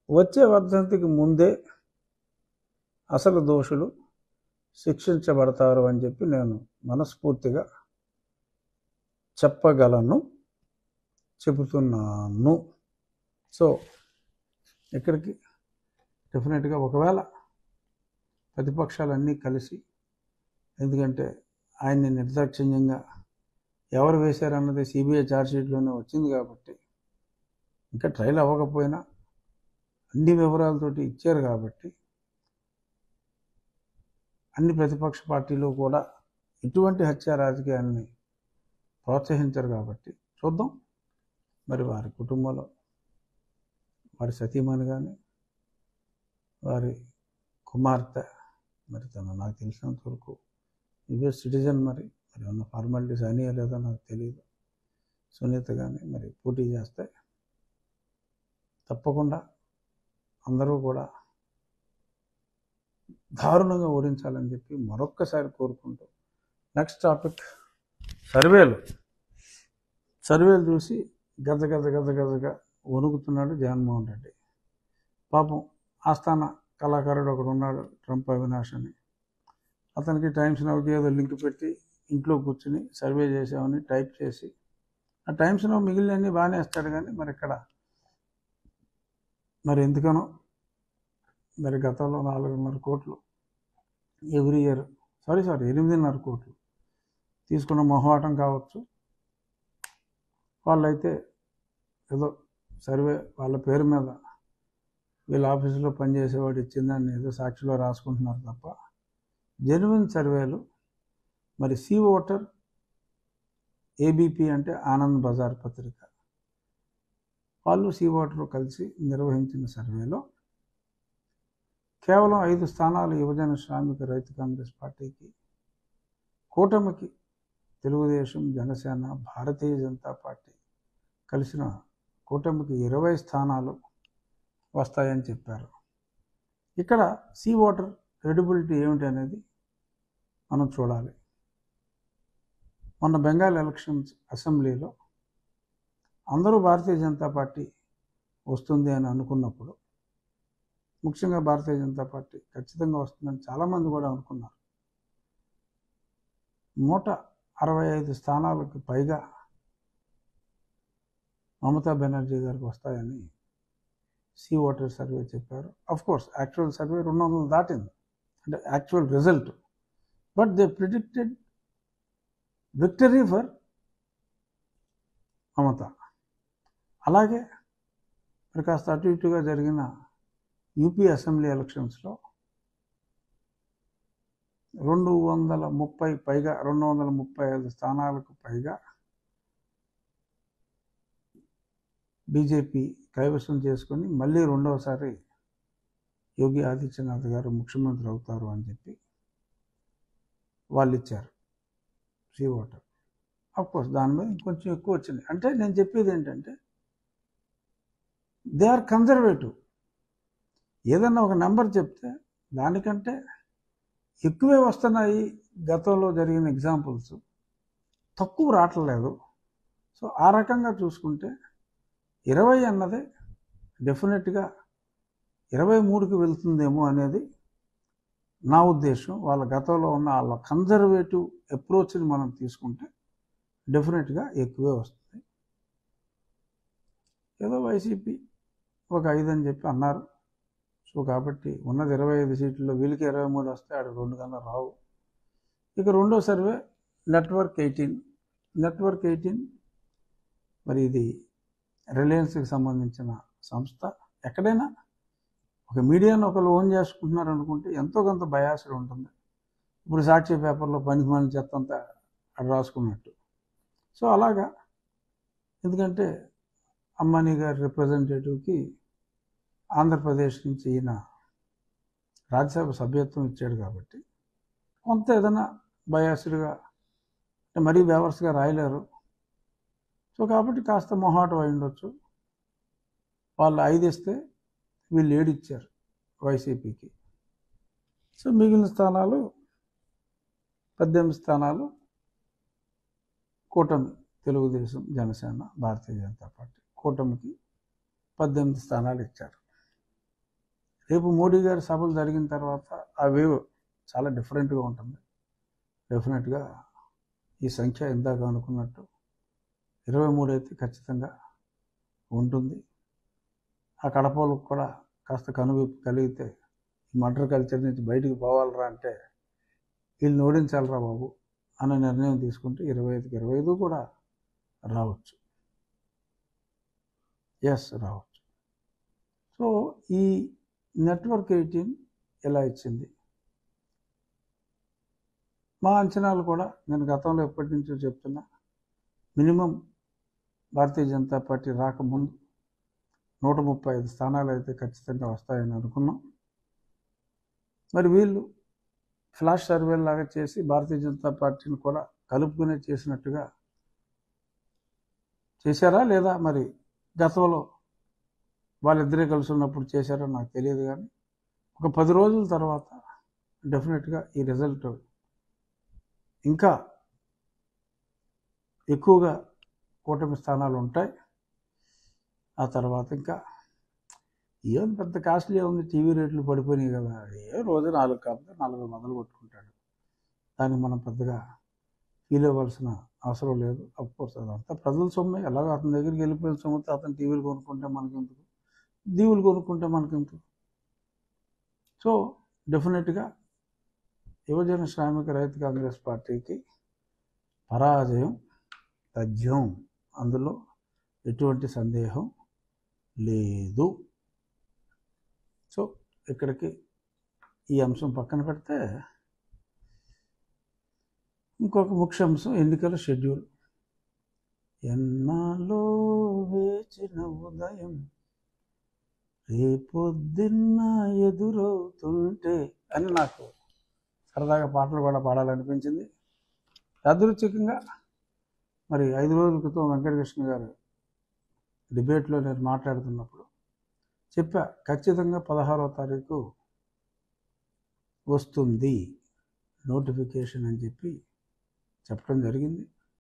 వచ్చే వర్ధంతికి ముందే అసలు దోషులు శిక్షించబడతారు అని చెప్పి నేను మనస్ఫూర్తిగా చెప్పగలను చెబుతున్నాను సో ఇక్కడికి డెఫినెట్గా ఒకవేళ ప్రతిపక్షాలన్నీ కలిసి ఎందుకంటే ఆయన్ని నిర్దాక్షిణ్యంగా ఎవరు వేశారన్నది సిబిఐ ఛార్జ్షీట్లోనే వచ్చింది కాబట్టి ఇంకా ట్రయల్ అవ్వకపోయినా అన్ని వివరాలతోటి ఇచ్చారు కాబట్టి అన్ని ప్రతిపక్ష పార్టీలు కూడా ఇటువంటి హత్య రాజకీయాన్ని ప్రోత్సహించరు కాబట్టి చూద్దాం మరి వారి కుటుంబంలో వారి సతీమణి కానీ వారి కుమార్తె మరి తను నాకు తెలిసినంత వరకు యుఎస్ సిటిజన్ మరి మరి ఉన్న ఫార్మాలిటీస్ అయినాయో లేదో నాకు తెలియదు సునీత కానీ మరి పోటీ చేస్తే తప్పకుండా అందరూ కూడా దారుణంగా ఓడించాలని చెప్పి మరొక్కసారి కోరుకుంటూ నెక్స్ట్ టాపిక్ సర్వేలు సర్వేలు చూసి గజ గజ గజ గజగా వణుకుతున్నాడు జగన్మోహన్ రెడ్డి పాపం ఆస్థాన కళాకారుడు ఒకడు ఉన్నాడు ట్రంప్ అవినాష్ అని అతనికి టైమ్స్ నవ్వుకి ఏదో లింక్ పెట్టి ఇంట్లో కూర్చుని సర్వే చేసామని టైప్ చేసి ఆ టైమ్స్ నవ్వు మిగిలినన్ని బాగానే వేస్తాడు కానీ మరి ఇక్కడ మరి ఎందుకనో మరి గతంలో నాలుగున్నర కోట్లు ఎవ్రీ ఇయర్ సారీ సారీ ఎనిమిదిన్నర కోట్లు తీసుకున్న మొహమాటం కావచ్చు వాళ్ళైతే ఏదో సర్వే వాళ్ళ పేరు మీద వీళ్ళ ఆఫీసులో పనిచేసేవాడు ఇచ్చిందని ఏదో సాక్షిలో రాసుకుంటున్నారు తప్ప జెన్యున్ సర్వేలు మరి సి ఓటర్ ఏబీపీ అంటే ఆనంద్ బజార్ పత్రిక వాళ్ళు సి ఓటర్ కలిసి నిర్వహించిన సర్వేలో కేవలం ఐదు స్థానాలు యువజన శ్రామిక రైతు కాంగ్రెస్ పార్టీకి కూటమికి తెలుగుదేశం జనసేన భారతీయ జనతా పార్టీ కలిసిన కూటమికి ఇరవై స్థానాలు వస్తాయని చెప్పారు ఇక్కడ సి ఓటర్ క్రెడిబిలిటీ ఏమిటి అనేది మనం చూడాలి మొన్న బెంగాల్ ఎలక్షన్స్ అసెంబ్లీలో అందరూ భారతీయ జనతా పార్టీ వస్తుంది అని అనుకున్నప్పుడు ముఖ్యంగా భారతీయ జనతా పార్టీ ఖచ్చితంగా వస్తుందని చాలామంది కూడా అనుకున్నారు నూట అరవై ఐదు స్థానాలకు పైగా మమతా బెనర్జీ గారికి వస్తాయని సి ఓటర్ సర్వే చెప్పారు అఫ్ కోర్స్ యాక్చువల్ సర్వే రెండు వందలు దాటింది అంటే actual result but they predicted victory for Mamata అలాగే మరి కాస్త అటు ఇటుగా జరిగిన యూపీ అసెంబ్లీ ఎలక్షన్స్లో రెండు వందల ముప్పై పైగా రెండు వందల ముప్పై ఐదు స్థానాలకు పైగా బీజేపీ కైవసం చేసుకొని మళ్ళీ రెండవసారి యోగి ఆదిత్యనాథ్ గారు ముఖ్యమంత్రి అవుతారు అని చెప్పి వాళ్ళు ఇచ్చారు సి ఓటర్ కోర్స్ దాని మీద ఇంకొంచెం ఎక్కువ వచ్చింది అంటే నేను చెప్పేది ఏంటంటే దే ఆర్ కన్జర్వేటివ్ ఏదన్నా ఒక నెంబర్ చెప్తే దానికంటే ఎక్కువే వస్తున్నాయి గతంలో జరిగిన ఎగ్జాంపుల్స్ తక్కువ రావట్లేదు సో ఆ రకంగా చూసుకుంటే ఇరవై అన్నది డెఫినెట్గా ఇరవై మూడుకి వెళ్తుందేమో అనేది నా ఉద్దేశం వాళ్ళ గతంలో ఉన్న వాళ్ళ కన్జర్వేటివ్ అప్రోచ్ని మనం తీసుకుంటే డెఫినెట్గా ఎక్కువే వస్తుంది ఏదో వైసీపీ ఒక ఐదు అని చెప్పి అన్నారు సో కాబట్టి ఉన్నది ఇరవై ఐదు సీట్లలో వీళ్ళకి ఇరవై మూడు వస్తే ఆడ రెండు కన్నా రావు ఇక రెండో survey network eighteen network eighteen మరి ఇది రిలయన్స్కి సంబంధించిన సంస్థ ఎక్కడైనా ఒక మీడియాను ఒకరు ఓన్ చేసుకుంటున్నారు అనుకుంటే ఎంతో కొంత బయాసుడు ఉంటుంది ఇప్పుడు సాక్షి పేపర్లో పనికి మని చెత్త అంతా అక్కడ రాసుకున్నట్టు సో అలాగా ఎందుకంటే అమ్మాని గారి రిప్రజెంటేటివ్కి ఆంధ్రప్రదేశ్ నుంచి ఈయన రాజ్యసభ సభ్యత్వం ఇచ్చాడు కాబట్టి కొంత ఏదైనా బయాసుడుగా అంటే మరీ బేవర్స్గా రాయలేరు సో కాబట్టి కాస్త మొహాటం అయి ఉండొచ్చు వాళ్ళు ఐదు ఇస్తే వీళ్ళు ఏడు ఇచ్చారు వైసీపీకి సో మిగిలిన స్థానాలు పద్దెనిమిది స్థానాలు కూటమి తెలుగుదేశం జనసేన భారతీయ జనతా పార్టీ కూటమికి పద్దెనిమిది స్థానాలు ఇచ్చారు రేపు మోడీ గారి సభలు జరిగిన తర్వాత ఆ వేవ్ చాలా డిఫరెంట్గా ఉంటుంది డెఫినెట్గా ఈ సంఖ్య ఇందాక అనుకున్నట్టు ఇరవై మూడు అయితే ఖచ్చితంగా ఉంటుంది ఆ కడపలకు కూడా కాస్త కనువిప్పు కలిగితే ఈ మర్డర్ కల్చర్ నుంచి బయటికి పోవాలరా అంటే వీళ్ళని ఓడించాలరా బాబు అన్న నిర్ణయం తీసుకుంటే ఇరవై ఐదుకి ఇరవై ఐదు కూడా రావచ్చు ఎస్ రావచ్చు సో ఈ నెట్వర్క్ ఎయిటీన్ ఎలా ఇచ్చింది మా అంచనాలు కూడా నేను గతంలో ఎప్పటి నుంచో చెప్తున్నా మినిమం భారతీయ జనతా పార్టీ రాకముందు నూట ముప్పై ఐదు స్థానాలు అయితే ఖచ్చితంగా వస్తాయని అనుకున్నాం మరి వీళ్ళు ఫ్లాష్ సర్వే లాగా చేసి భారతీయ జనతా పార్టీని కూడా కలుపుకునే చేసినట్టుగా చేశారా లేదా మరి గతంలో వాళ్ళిద్దరే కలిసి ఉన్నప్పుడు చేశారో నాకు తెలియదు కానీ ఒక పది రోజుల తర్వాత డెఫినెట్గా ఈ రిజల్ట్ ఇంకా ఎక్కువగా కూటమి స్థానాలు ఉంటాయి ఆ తర్వాత ఇంకా ఏం పెద్ద కాస్ట్లీ ఉంది టీవీ రేట్లు పడిపోయినాయి కదా ఏ రోజు నాలుగు కాకపోతే నలభై మొదలు కొట్టుకుంటాడు దానికి మనం పెద్దగా ఫీల్ అవ్వాల్సిన అవసరం లేదు అఫ్కోర్స్ అదంతా ప్రజల సొమ్మే ఎలాగో అతని దగ్గరికి వెళ్ళిపోయిన సొమ్ముతో అతను టీవీలు కొనుక్కుంటే మనకెందుకు దీవులు కొనుక్కుంటే మనకెందుకు సో డెఫినెట్గా యువజన శ్రామిక రైతు కాంగ్రెస్ పార్టీకి పరాజయం తథ్యం అందులో ఎటువంటి సందేహం లేదు సో ఇక్కడికి ఈ అంశం పక్కన పెడితే ఇంకొక ముఖ్య అంశం ఎన్నికల షెడ్యూల్ ఎన్నాలో వేచిన ఉదయం రేపొద్దున్న ఎదురవుతుంటే అని నాకు సరదాగా పాటలు కూడా పాడాలనిపించింది యాదృచ్ఛికంగా మరి ఐదు రోజుల క్రితం వెంకటకృష్ణ గారు డిబేట్లో నేను మాట్లాడుతున్నప్పుడు చెప్పా ఖచ్చితంగా పదహారవ తారీఖు వస్తుంది నోటిఫికేషన్ అని చెప్పి చెప్పడం జరిగింది